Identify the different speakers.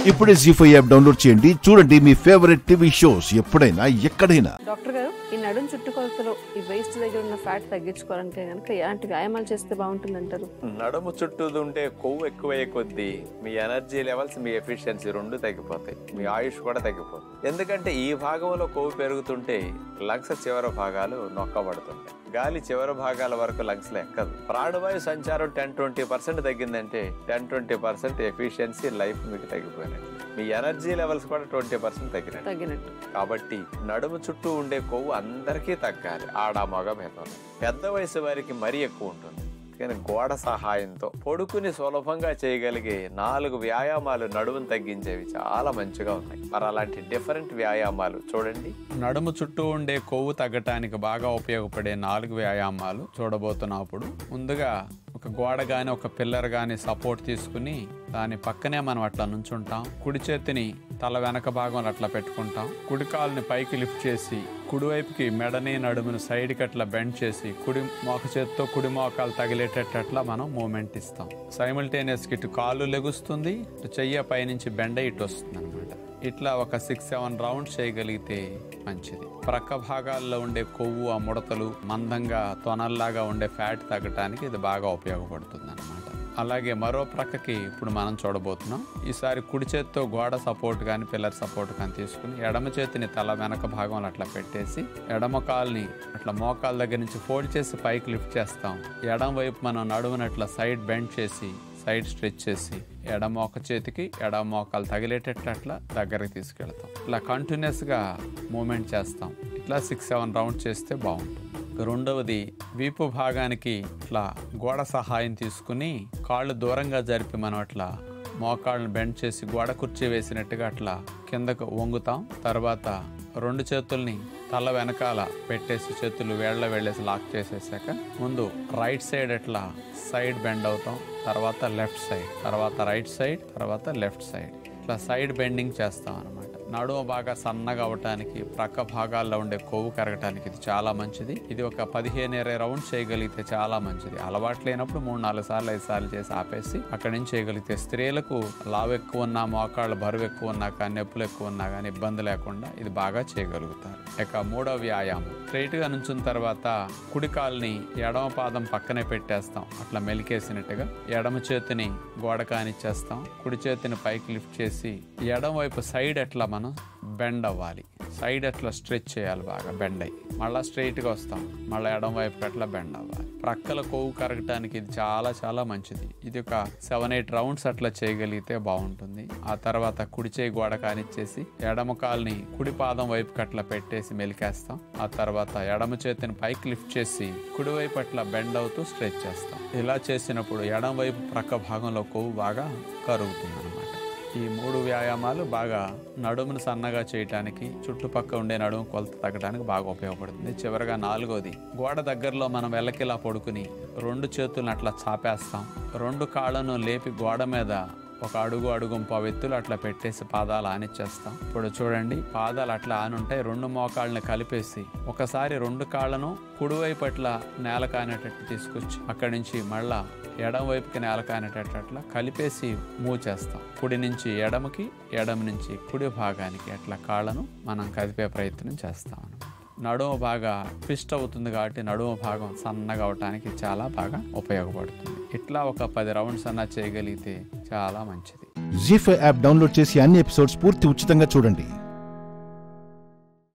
Speaker 1: ఇప్పుడే G five app download చేయండి చూడండి మీ ఫేవరెట్ టీవీ షోస్ ఎప్పుడైనా ఎక్కడైనా
Speaker 2: డాక్టర్ గారు ఈ నడుం చుట్టుకొలతలో ఈ వేస్ట్ దగ్గర ఉన్న ఫ్యాట్ తగ్గించుకోవాలంటే కనుక ఎలాంటి వ్యాయామాలు చేస్తే బాగుంటుందంటారు
Speaker 3: నడుము చుట్టూ ఉంటే కొవ్వు ఎక్కువయ్యే కొద్దీ మీ ఎనర్జీ లెవెల్స్ మీ ఎఫిషియన్సీ రెండు తగ్గిపోతాయి మీ ఆయుష్ కూడా తగ్గిపోతుంది ఎందుకంటే ఈ భాగంలో కొవ్వు పెరుగుతుంటే లంగ్స్ చివరి భాగాలు నొక్కబడుతుంటాయి గాలి చివరి భాగాల వరకు లంగ్స్ లో ఎక్కదు ప్రాణవాయు సంచారం టెన్ ట్వంటీ పర్సెంట్ తగ్గిందంటే ten twenty percent efficiency life మీకు తగ్గిపోయినట్టు మీ ఎనర్జీ లెవెల్స్ కూడా ట్వంటీ పర్సెంట్ తగ్గినట్టు
Speaker 2: తగ్గినట్టు
Speaker 3: కాబట్టి నడుము చుట్టూ ఉండే కొవ్వు అందరికీ తగ్గాలి ఆడ మగ భేదం లేదు. పెద్ద వయసు వారికి మరీ ఎక్కువ ఉంటుంది కానీ గోడ సహాయంతో పొడుకుని సులభంగా చేయగలిగే నాలుగు వ్యాయామాలు నడుమును తగ్గించేవి చాలా మంచిగా ఉన్నాయి మరి అలాంటి డిఫరెంట్ వ్యాయామాలు చూడండి
Speaker 4: నడుము చుట్టూ ఉండే కొవ్వు తగ్గటానికి బాగా ఉపయోగపడే నాలుగు వ్యాయామాలు చూడబోతున్నప్పుడు ముందుగా ఒక గోడ కానీ ఒక పిల్లర్ కానీ సపోర్ట్ తీసుకుని దాని పక్కనే మనం అట్లా నుంచుంటాం కుడి చేతిని తల వెనక భాగంలో అట్లా పెట్టుకుంటాం కుడి కాలుని పైకి లిఫ్ట్ చేసి కుడివైపుకి మెడని నడుమును సైడ్కి అట్లా బెండ్ చేసి కుడి మోక చేత్తో కుడి మోకాలు తగిలేటట్టు అట్లా మనం మూమెంట్ ఇస్తాం సైమిల్టేనియస్ ఇటు కాలు లెగుస్తుంది ఇటు చెయ్య పైనుంచి బెండ ఇటు వస్తుంది అనమాట ఇట్లా ఒక సిక్స్ సెవెన్ రౌండ్స్ చేయగలిగితే మంచిది ప్రక్క భాగాల్లో ఉండే కొవ్వు ఆ ముడతలు మందంగా తొనల్లాగా ఉండే ఫ్యాట్ తగ్గటానికి ఇది బాగా ఉపయోగపడుతుంది అనమాట అలాగే మరో ప్రక్కకి ఇప్పుడు మనం చూడబోతున్నాం ఈసారి కుడి చేత్తో గోడ సపోర్ట్ కానీ పిల్లర్ సపోర్ట్ కానీ తీసుకుని ఎడమ చేతిని తల వెనక భాగంలో అట్లా పెట్టేసి ఎడమ కాల్ని అట్లా మోకాల దగ్గర నుంచి ఫోల్డ్ చేసి పైకి లిఫ్ట్ చేస్తాం ఎడమ వైపు మనం నడుముని అట్లా సైడ్ బెండ్ చేసి సైడ్ స్ట్రెచ్ చేసి ఎడమ ఒక చేతికి ఎడమ మోకాలు తగిలేటట్లు అట్లా దగ్గరికి తీసుకెళ్తాం ఇట్లా కంటిన్యూస్గా మూమెంట్ చేస్తాం ఇట్లా సిక్స్ సెవెన్ రౌండ్ చేస్తే బాగుంటుంది రెండవది వీపు భాగానికి ఇట్లా గోడ సహాయం తీసుకుని కాళ్ళు దూరంగా జరిపి మనం అట్లా మోకాళ్ళను బెండ్ చేసి గోడ కుర్చీ వేసినట్టుగా అట్లా కిందకు వంగుతాం తర్వాత రెండు చేతుల్ని తల వెనకాల పెట్టేసి చేతులు వేళ్ళ వెళ్ళేసి లాక్ చేసేసాక ముందు రైట్ సైడ్ అట్లా సైడ్ బెండ్ అవుతాం తర్వాత లెఫ్ట్ సైడ్ తర్వాత రైట్ సైడ్ తర్వాత లెఫ్ట్ సైడ్ ఇట్లా సైడ్ బెండింగ్ చేస్తాం అనమాట నడుము బాగా సన్నగా అవటానికి ప్రక్క భాగాల్లో ఉండే కొవ్వు కరగటానికి ఇది చాలా మంచిది ఇది ఒక పదిహేను ఇరవై రౌండ్ చేయగలిగితే చాలా మంచిది అలవాటు లేనప్పుడు మూడు నాలుగు సార్లు ఐదు సార్లు చేసి ఆపేసి అక్కడి నుంచి చేయగలిగితే స్త్రీలకు లావు ఎక్కువ ఉన్నా మోకాళ్ళు బరువు ఎక్కువ ఉన్నా కానీ నొప్పులు ఎక్కువ ఉన్నా కానీ ఇబ్బంది లేకుండా ఇది బాగా చేయగలుగుతారు ఇక మూడో వ్యాయామం స్ట్రైట్ గా నుంచిన తర్వాత కుడి కాల్ని ఎడమ పాదం పక్కనే పెట్టేస్తాం అట్లా మెలికేసినట్టుగా ఎడమ చేతిని గోడ కానిచ్చేస్తాం కుడి చేతిని పైకి లిఫ్ట్ చేసి ఎడమ వైపు సైడ్ ఎట్లా మనం బెండ్ అవ్వాలి సైడ్ అట్లా స్ట్రెచ్ చేయాలి బాగా బెండ్ అయ్యి మళ్ళీ స్ట్రైట్గా వస్తాం మళ్ళీ ఎడమ వైపుకి అట్లా బెండ్ అవ్వాలి ప్రక్కల కొవ్వు కరగటానికి ఇది చాలా చాలా మంచిది ఇది ఒక సెవెన్ ఎయిట్ రౌండ్స్ అట్లా చేయగలిగితే బాగుంటుంది ఆ తర్వాత కుడి చేయి గోడ కానిచ్చేసి ఎడమ కాల్ని కుడి పాదం వైపుకి అట్లా పెట్టేసి మెలికేస్తాం ఆ తర్వాత ఎడమ చేతిని పైకి లిఫ్ట్ చేసి కుడి వైపు అట్లా బెండ్ అవుతూ స్ట్రెచ్ చేస్తాం ఇలా చేసినప్పుడు ఎడమ వైపు ప్రక్క భాగంలో కొవ్వు బాగా కరుగుతుంది అనమాట ఈ మూడు వ్యాయామాలు బాగా నడుమును సన్నగా చేయటానికి చుట్టుపక్క ఉండే నడుము కొలత తగ్గడానికి బాగా ఉపయోగపడుతుంది చివరగా నాలుగోది గోడ దగ్గరలో మనం వెల్లకిలా పడుకుని రెండు చేతులను అట్లా చాపేస్తాం రెండు కాళ్ళను లేపి గోడ మీద ఒక అడుగు అడుగు ఎత్తులు అట్లా పెట్టేసి పాదాలు ఆనిచ్చేస్తాం ఇప్పుడు చూడండి పాదాలు అట్లా ఆనుంటాయి రెండు మోకాళ్ళని కలిపేసి ఒకసారి రెండు కాళ్ళను కుడివైపు అట్లా నేల కానేటట్టు తీసుకొచ్చి అక్కడి నుంచి మళ్ళా ఎడమ వైపుకి నేల కానేటట్టు అట్లా కలిపేసి మూవ్ చేస్తాం కుడి నుంచి ఎడమకి ఎడమ నుంచి కుడి భాగానికి అట్లా కాళ్ళను మనం కదిపే ప్రయత్నం చేస్తాం అన్నమాట నడుము బాగా ట్విస్ట్ అవుతుంది కాబట్టి నడుము భాగం సన్నగా అవటానికి చాలా బాగా ఉపయోగపడుతుంది ఇట్లా ఒక పది రౌండ్స్ అన్నా చేయగలిగితే చాలా మంచిది
Speaker 1: జీ ఫైవ్ యాప్ డౌన్లోడ్ చేసి అన్ని ఎపిసోడ్స్ పూర్తి ఉచితంగా చూడండి